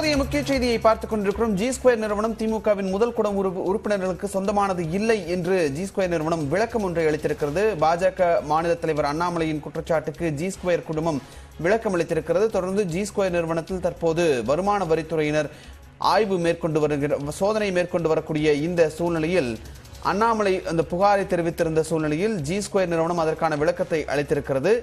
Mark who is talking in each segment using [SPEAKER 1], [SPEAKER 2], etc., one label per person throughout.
[SPEAKER 1] தற்போதைய முக்கிய செய்தியை பார்த்துக் கொண்டிருக்கிறோம் ஜி ஸ்கொயர் நிறுவனம் திமுகவின் முதல் குடம் உறுப்பு- உறுப்பினர்களுக்கு சொந்தமானது இல்லை என்று ஜி ஸ்கொயர் நிறுவனம் விளக்கம் ஒன்றை அளித்திருக்கிறது பாஜக மாநில தலைவர் அண்ணாமலையின் குற்றச்சாட்டுக்கு ஜி ஸ்கொயர் குடும்பம் விளக்கம் அளித்திருக்கிறது தொடர்ந்து ஜி ஸ்கொயர் நிறுவனத்தில் தற்போது வருமான வரித்துறையினர் ஆய்வு மேற்கொண்டு வருகிற சோதனை மேற்கொண்டு வரக்கூடிய இந்த சூழ்நிலையில் அண்ணாமலை அந்த புகாரை தெரிவித்திருந்த சூழ்நிலையில் ஜி ஸ்கொயர் நிறுவனம் அதற்கான விளக்கத்தை அளித்திருக்கிறது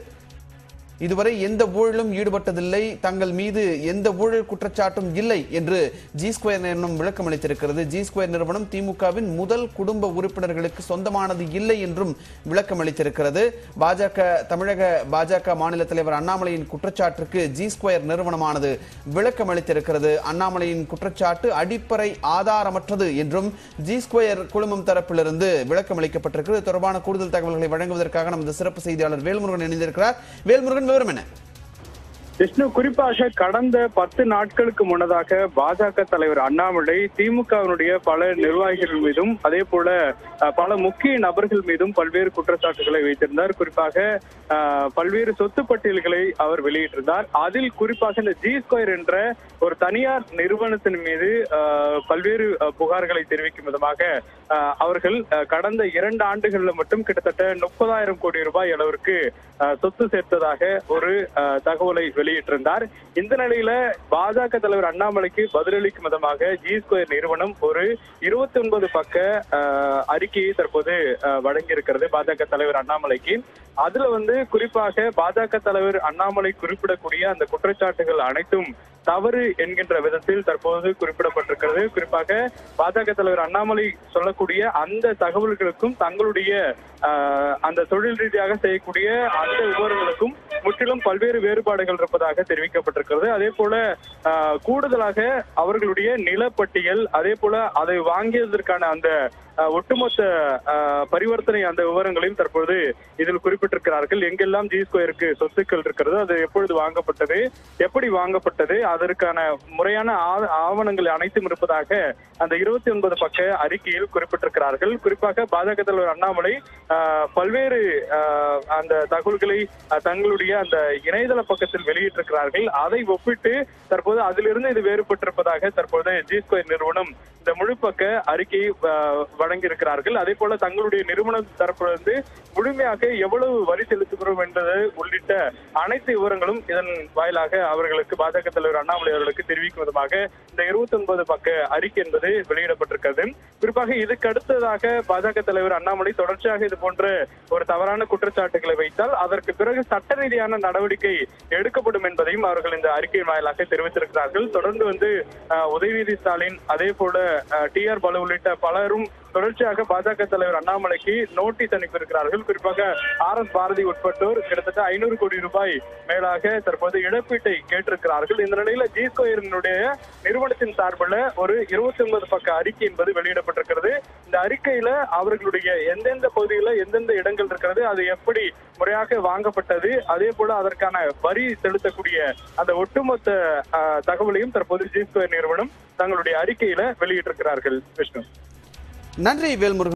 [SPEAKER 1] இதுவரை எந்த ஊழலும் ஈடுபட்டதில்லை தங்கள் மீது எந்த ஊழல் குற்றச்சாட்டும் இல்லை என்று ஜி ஸ்கொயர் நிறுவனம் விளக்கம் அளித்திருக்கிறது ஜி ஸ்கொயர் நிறுவனம் திமுகவின் முதல் குடும்ப உறுப்பினர்களுக்கு சொந்தமானது இல்லை என்றும் விளக்கம் அளித்திருக்கிறது பாஜக தமிழக பாஜக மாநில தலைவர் அண்ணாமலையின் குற்றச்சாட்டிற்கு ஜி ஸ்கொயர் நிறுவனமானது விளக்கம் அளித்திருக்கிறது அண்ணாமலையின் குற்றச்சாட்டு அடிப்படை ஆதாரமற்றது என்றும் ஜி ஸ்கொயர் குழுமம் தரப்பிலிருந்து விளக்கம் அளிக்கப்பட்டிருக்கிறது இது தொடர்பான கூடுதல் தகவல்களை வழங்குவதற்காக நமது சிறப்பு செய்தியாளர் வேல்முருகன் இணைந்திருக்கிறார் வேல்முருகன் விவரம் என்ன
[SPEAKER 2] விஷ்ணு குறிப்பாக கடந்த பத்து நாட்களுக்கு முன்னதாக பாஜக தலைவர் அண்ணாமலை திமுகவினுடைய பல நிர்வாகிகள் மீதும் அதே போல அஹ், பல முக்கிய நபர்கள் மீதும் பல்வேறு குற்றச்சாட்டுகளை வைத்திருந்தார் குறிப்பாக அஹ், பல்வேறு சொத்து பட்டியல்களை அவர் வெளியிட்டிருந்தார் அதில் குறிப்பாக இந்த ஜி ஸ்கொயர் என்ற ஒரு தனியார் நிறுவனத்தின் மீது அஹ், பல்வேறு அஹ், புகார்களை தெரிவிக்கும் விதமாக அஹ், அவர்கள் அஹ், கடந்த இரண்டு ஆண்டுகளில் மட்டும் கிட்டத்தட்ட முப்பதாயிரம் கோடி ரூபாய் அளவிற்கு அஹ், சொத்து சேர்த்ததாக ஒரு அஹ், தகவலை வெளியிட்டிருந்தார் இந்த நிலையில பாஜக தலைவர் அண்ணாமலைக்கு பதிலளிக்கும் விதமாக ஜி ஸ்கொயர் நிறுவனம் ஒரு இருபத்தி ஒன்பது பக்க அஹ், அறிக்கையை தற்போது அஹ், வழங்கியிருக்கிறது பாஜக தலைவர் அண்ணாமலைக்கு அதுல வந்து குறிப்பாக பாஜக தலைவர் அண்ணாமலை குறிப்பிடக்கூடிய அந்த குற்றச்சாட்டுகள் அனைத்தும் தவறு என்கின்ற விதத்தில் தற்போது குறிப்பிடப்பட்டிருக்கிறது குறிப்பாக பாஜக தலைவர் அண்ணாமலை சொல்லக்கூடிய அந்த தகவல்களுக்கும் தங்களுடைய ஆஹ், அந்த தொழில் ரீதியாக செய்யக்கூடிய அந்த விவரங்களுக்கும் முற்றிலும் பல்வேறு வேறுபாடுகள் இருப்பதாக தெரிவிக்கப்பட்டிருக்கிறது அதே போல ஆஹ், கூடுதலாக அவர்களுடைய நிலப்பட்டியல் அதே போல அதை வாங்கியதற்கான அந்த ஆஹ், ஒட்டுமொத்த ஆஹ், பரிவர்த்தனை அந்த விவரங்களையும் தற்போது இதில் குறிப்பிட்டிருக்கிறார்கள் எங்கெல்லாம் ஜி ஸ்கொயருக்கு சொத்துக்கள் இருக்கிறது அது எப்பொழுது வாங்கப்பட்டது எப்படி வாங்கப்பட்டது அதற்கான முறையான ஆ- ஆவணங்கள் அனைத்தும் இருப்பதாக அந்த இருபத்தி ஒன்பது பக்க அறிக்கையில் குறிப்பிட்டிருக்கிறார்கள் குறிப்பாக பாஜக தலைவர் அண்ணாமலை ஆஹ், பல்வேறு ஆஹ், அந்த தகவல்களை ஆஹ், தங்களுடைய அந்த இணையதள பக்கத்தில் வெளியிட்டிருக்கிறார்கள் அதை ஒப்பிட்டு தற்போது அதிலிருந்து இது வேறுபட்டிருப்பதாக தற்போது ஜி ஸ்கொயர் நிறுவனம் இந்த முழுப்பக்க அறிக்கையை ஆஹ், வழங்கியிருக்கிறார்கள் அதே போல தங்களுடைய நிறுவன தரப்பிலிருந்து முழுமையாக எவ்வளவு வரி செலுத்துகிறோம் என்பது உள்ளிட்ட அனைத்து விவரங்களும் இதன் வாயிலாக அவர்களுக்கு பாஜக தலைவர் அண்ணாமலை அவர்களுக்கு தெரிவிக்கும் விதமாக இந்த இருபத்தி ஒன்பது பக்க அறிக்கை என்பது வெளியிடப்பட்டிருக்கிறது குறிப்பாக இதுக்கு அடுத்ததாக பாஜக தலைவர் அண்ணாமலை தொடர்ச்சியாக இது போன்ற ஒரு தவறான குற்றச்சாட்டுகளை வைத்தால் அதற்கு பிறகு சட்ட ரீதியான நடவடிக்கை எடுக்கப்படும் என்பதையும் அவர்கள் இந்த அறிக்கையின் வாயிலாக தெரிவித்திருக்கிறார்கள் தொடர்ந்து வந்து அஹ், உதயநிதி ஸ்டாலின் அதே போல டி ஆர் பாலு உள்ளிட்ட பலரும் தொடர்ச்சியாக பாஜக தலைவர் அண்ணாமலைக்கு நோட்டீஸ் அனுப்பியிருக்கிறார்கள் குறிப்பாக ஆர் எஸ் பாரதி உட்பட்டோர் கிட்டத்தட்ட ஐநூறு கோடி ரூபாய் மேலாக தற்போது இழப்பீட்டை கேட்டிருக்கிறார்கள் இந்த நிலையில ஜி ஸ்கொயரினுடைய நிறுவனத்தின் சார்பில் ஒரு இருபத்தி ஒன்பது பக்க அறிக்கை என்பது வெளியிடப்பட்டிருக்கிறது இந்த அறிக்கையில அவர்களுடைய எந்தெந்த பகுதியில எந்தெந்த இடங்கள் இருக்கிறது அது எப்படி முறையாக வாங்கப்பட்டது அதே போல அதற்கான வரி செலுத்தக்கூடிய அந்த ஒட்டுமொத்த ஆஹ், தகவலையும் தற்போது ஜி ஸ்கொயர் நிறுவனம் தங்களுடைய அறிக்கையில வெளியிட்டிருக்கிறார்கள் விஷ்ணு
[SPEAKER 1] நன்றி வேல்முருகன்